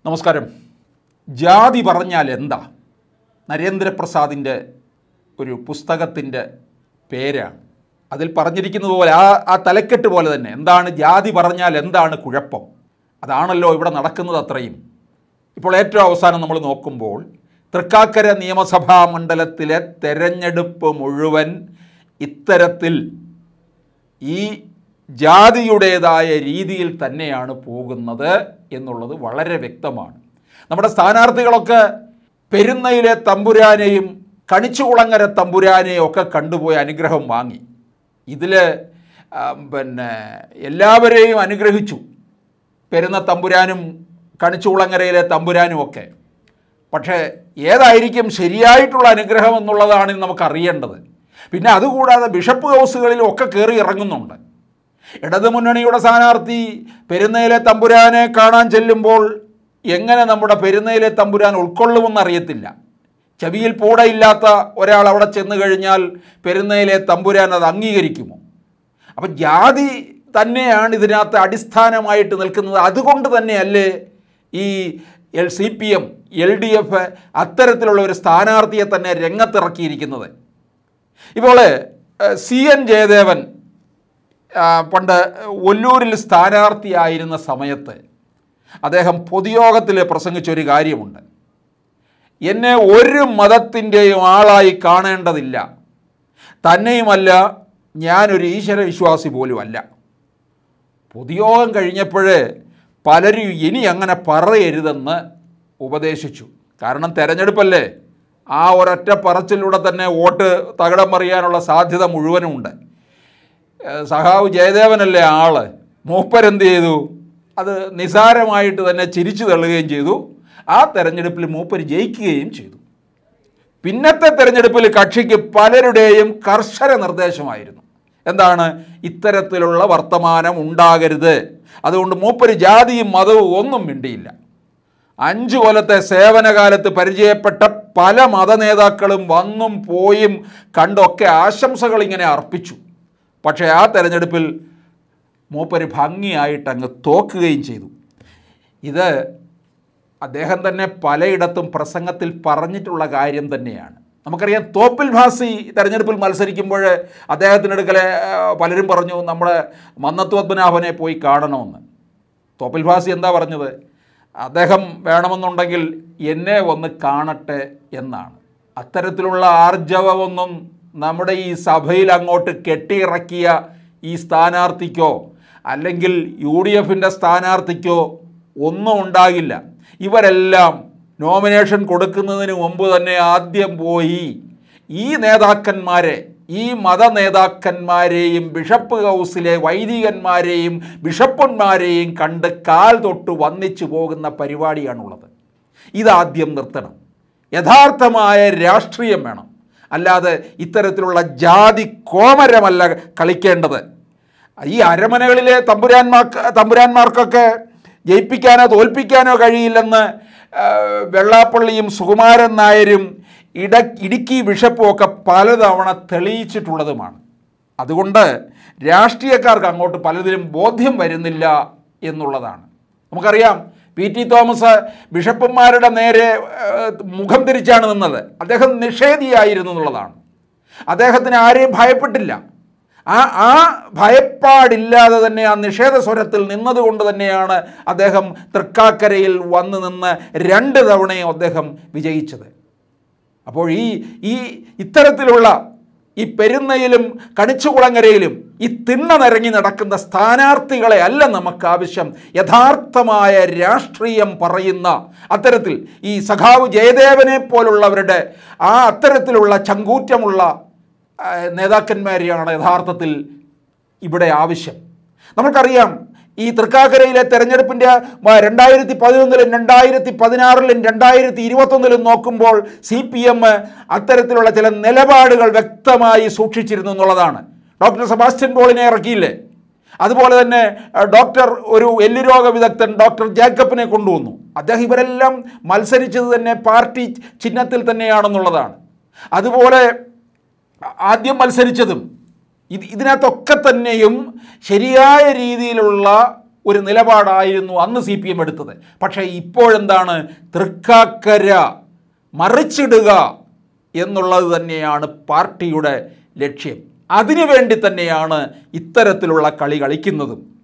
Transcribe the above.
നമസ്കാരം ജാതി പറഞ്ഞാൽ എന്താ നരേന്ദ്രപ്രസാദിൻ്റെ ഒരു പുസ്തകത്തിൻ്റെ പേരാണ് അതിൽ പറഞ്ഞിരിക്കുന്നത് പോലെ ആ ആ തലക്കെട്ട് പോലെ തന്നെ എന്താണ് ജാതി പറഞ്ഞാൽ എന്താണ് കുഴപ്പം അതാണല്ലോ ഇവിടെ നടക്കുന്നത് അത്രയും ഇപ്പോൾ ഏറ്റവും അവസാനം നമ്മൾ നോക്കുമ്പോൾ തൃക്കാക്കര നിയമസഭാ മണ്ഡലത്തിലെ തെരഞ്ഞെടുപ്പ് മുഴുവൻ ഇത്തരത്തിൽ ഈ ജാതിയുടേതായ രീതിയിൽ തന്നെയാണ് പോകുന്നത് എന്നുള്ളത് വളരെ വ്യക്തമാണ് നമ്മുടെ സ്ഥാനാർത്ഥികളൊക്കെ പെരുന്നയിലെ തമ്പുരാനെയും കണിച്ചുകുളങ്ങര തമ്പുരാനെയും ഒക്കെ കണ്ടുപോയി അനുഗ്രഹം വാങ്ങി ഇതിൽ പിന്നെ എല്ലാവരെയും അനുഗ്രഹിച്ചു പെരുന്ന തമ്പുരാനും കണിച്ചുകുളങ്ങരയിലെ തമ്പുരാനും ഒക്കെ പക്ഷേ ഏതായിരിക്കും ശരിയായിട്ടുള്ള അനുഗ്രഹം എന്നുള്ളതാണ് നമുക്ക് അറിയേണ്ടത് പിന്നെ അതുകൂടാതെ ബിഷപ്പ് ഹൗസുകളിലും ഒക്കെ കയറി ഇറങ്ങുന്നുണ്ട് ഇടതുമുന്നണിയുടെ സ്ഥാനാർത്ഥി പെരുന്നയിലെ തമ്പുരാനെ കാണാൻ ചെല്ലുമ്പോൾ എങ്ങനെ നമ്മുടെ പെരുന്നയിലെ തമ്പുരാൻ ഉൾക്കൊള്ളുമെന്ന് അറിയത്തില്ല ചെവിയിൽ പൂടയില്ലാത്ത ഒരാൾ അവിടെ ചെന്ന് കഴിഞ്ഞാൽ പെരുന്നയിലെ തമ്പുരാൻ അത് അംഗീകരിക്കുമോ അപ്പം ജാതി തന്നെയാണ് ഇതിനകത്ത് അടിസ്ഥാനമായിട്ട് നിൽക്കുന്നത് അതുകൊണ്ട് തന്നെയല്ലേ ഈ L C P M L D F അത്തരത്തിലുള്ള ഒരു സ്ഥാനാർത്ഥിയെ തന്നെ രംഗത്തിറക്കിയിരിക്കുന്നത് ഇപ്പോൾ സി എൻ ജയദേവൻ ആ, പണ്ട് ഒല്ലൂരിൽ സ്ഥാനാർത്ഥിയായിരുന്ന സമയത്ത് അദ്ദേഹം പൊതുയോഗത്തിൽ പ്രസംഗിച്ചൊരു കാര്യമുണ്ട് എന്നെ ഒരു മതത്തിൻ്റെയും ആളായി കാണേണ്ടതില്ല തന്നെയുമല്ല ഞാനൊരു ഈശ്വര വിശ്വാസി പോലുമല്ല പൊതുയോഗം കഴിഞ്ഞപ്പോൾ പലരും ഇനി അങ്ങനെ പറയരുതെന്ന് ഉപദേശിച്ചു കാരണം തെരഞ്ഞെടുപ്പല്ലേ ആ ഒരൊറ്റ പറച്ചിലൂടെ തന്നെ വോട്ട് തകിടം മറിയാനുള്ള സാധ്യത മുഴുവനുമുണ്ട് ഏഹ് സഖാവ് ജയദേവനല്ലേ ആള് മൂപ്പരെന്ത് ചെയ്തു അത് നിസാരമായിട്ട് തന്നെ ചിരിച്ചു തള്ളുകയും ചെയ്തു ആ തെരഞ്ഞെടുപ്പിൽ മൂപ്പർ ജയിക്കുകയും ചെയ്തു പിന്നത്തെ തെരഞ്ഞെടുപ്പിൽ കക്ഷിക്ക് പലരുടെയും കർശന നിർദ്ദേശമായിരുന്നു എന്താണ് ഇത്തരത്തിലുള്ള വർത്തമാനം ഉണ്ടാകരുത് അതുകൊണ്ട് മൂപ്പര് ജാതിയും മതവും ഒന്നും മിണ്ടിയില്ല അഞ്ചു കൊല്ലത്തെ സേവനകാലത്ത് പരിചയപ്പെട്ട പല മതനേതാക്കളും വന്നും പോയും കണ്ടൊക്കെ ആശംസകൾ ഇങ്ങനെ അർപ്പിച്ചു പക്ഷേ ആ തെരഞ്ഞെടുപ്പിൽ മൂപ്പര് ഭംഗിയായിട്ട് അങ്ങ് തോക്കുകയും ചെയ്തു ഇത് അദ്ദേഹം തന്നെ പലയിടത്തും പ്രസംഗത്തിൽ പറഞ്ഞിട്ടുള്ള കാര്യം തന്നെയാണ് നമുക്കറിയാം തോപ്പിൽ ഭാസി തെരഞ്ഞെടുപ്പിൽ മത്സരിക്കുമ്പോൾ അദ്ദേഹത്തിനടുക്കലെ ആ, പലരും പറഞ്ഞു നമ്മുടെ മന്നത്വത്മനാഭനെ പോയി കാണണമെന്ന് തോപ്പിൽ ഭാസി എന്താ പറഞ്ഞത് അദ്ദേഹം വേണമെന്നുണ്ടെങ്കിൽ എന്നെ ഒന്ന് കാണട്ടെ എന്നാണ് അത്തരത്തിലുള്ള ആർജവമൊന്നും നമ്മുടെ ഈ സഭയിൽ അങ്ങോട്ട് കെട്ടിയിറക്കിയ ഈ സ്ഥാനാർത്ഥിക്കോ അല്ലെങ്കിൽ യു ഡി എഫിൻ്റെ സ്ഥാനാർത്ഥിക്കോ ഒന്നും ഉണ്ടാകില്ല ഇവരെല്ലാം നോമിനേഷൻ കൊടുക്കുന്നതിന് മുമ്പ് തന്നെ ആദ്യം പോയി ഈ നേതാക്കന്മാരെ ഈ മത നേതാക്കന്മാരെയും ബിഷപ്പ് ഹൗസിലെ വൈദികന്മാരെയും ബിഷപ്പന്മാരെയും കണ്ട് കാൽ തൊട്ട് വന്നിച്ചു പോകുന്ന പരിപാടിയാണുള്ളത് ഇതാദ്യം നിർത്തണം യഥാർത്ഥമായ രാഷ്ട്രീയം വേണം അല്ലാതെ ഇത്തരത്തിലുള്ള ജാതി കോമരമല്ല കളിക്കേണ്ടത് ഈ അരമനകളിലെ തമ്പുരാന്മാർക്ക് തമ്പുരാന്മാർക്കൊക്കെ ജയിപ്പിക്കാനോ തോൽപ്പിക്കാനോ കഴിയില്ലെന്ന് ആ, വെള്ളാപ്പള്ളിയും സുകുമാരൻ നായരും ഇട ഇടുക്കി ബിഷപ്പും ഒക്കെ പലതവണ തെളിയിച്ചിട്ടുള്ളതുമാണ് അതുകൊണ്ട് രാഷ്ട്രീയക്കാർക്ക് അങ്ങോട്ട് പലതിലും ബോധ്യം വരുന്നില്ല എന്നുള്ളതാണ് നമുക്കറിയാം പി ടി തോമസ് ബിഷപ്പന്മാരുടെ നേരെ ആ, മുഖം തിരിച്ചാണ് നിന്നത് അദ്ദേഹം നിഷേധിയായിരുന്നു എന്നുള്ളതാണ് അദ്ദേഹത്തിന് ആരെയും ഭയപ്പെട്ടില്ല ആ ആ ഭയപ്പാടില്ലാതെ തന്നെ ആ നിഷേധ സ്വരത്തിൽ നിന്നതുകൊണ്ട് തന്നെയാണ് അദ്ദേഹം തൃക്കാക്കരയിൽ വന്ന് നിന്ന് രണ്ട് തവണയും അദ്ദേഹം വിജയിച്ചത് അപ്പോൾ ഈ ഈ ഇത്തരത്തിലുള്ള ഈ പെരുന്നയിലും കണിച്ചുകുളങ്ങരയിലും ഈ തിണ്ണ നിരങ്ങി നടക്കുന്ന സ്ഥാനാർത്ഥികളെ അല്ല നമുക്ക് ആവശ്യം യഥാർത്ഥമായ രാഷ്ട്രീയം പറയുന്ന അത്തരത്തിൽ ഈ സഖാവ് ജയദേവനെ പോലുള്ളവരുടെ ആ അത്തരത്തിലുള്ള ചങ്കൂറ്റമുള്ള ആ, നേതാക്കന്മാരെയാണ് യഥാർത്ഥത്തിൽ ഇവിടെ ആവശ്യം നമുക്കറിയാം ഈ തൃക്കാക്കരയിലെ തെരഞ്ഞെടുപ്പിൻ്റെ രണ്ടായിരത്തി പതിനൊന്നിലും രണ്ടായിരത്തി പതിനാറിലും രണ്ടായിരത്തി ഇരുപത്തൊന്നിലും നോക്കുമ്പോൾ സി പി എം അത്തരത്തിലുള്ള ചില നിലപാടുകൾ വ്യക്തമായി സൂക്ഷിച്ചിരുന്നു എന്നുള്ളതാണ് ഡോക്ടർ സെബാസ്റ്റ്യൻ പോളിനെ ഇറക്കിയില്ലേ അതുപോലെ തന്നെ അഹ്, ഡോക്ടർ ഒരു എല്ലുരോഗ വിദഗ്ധൻ ഡോക്ടർ ജേക്കബിനെ കൊണ്ടുവന്നു അദ്ദേഹം ഇവരെല്ലാം മത്സരിച്ചത് തന്നെ പാർട്ടി ചിഹ്നത്തിൽ തന്നെയാണെന്നുള്ളതാണ് അതുപോലെ ആദ്യം മത്സരിച്ചതും ഇത് ഇതിനകത്തൊക്കെ തന്നെയും ശരിയായ രീതിയിലുള്ള ഒരു നിലപാടായിരുന്നു അന്ന് സി പി എം എടുത്തത് പക്ഷേ ഇപ്പോഴെന്താണ് തൃക്കാക്കര മറിച്ചിടുക എന്നുള്ളത് തന്നെയാണ് പാർട്ടിയുടെ ലക്ഷ്യം അതിനുവേണ്ടി തന്നെയാണ് ഇത്തരത്തിലുള്ള കളി കളിക്കുന്നതും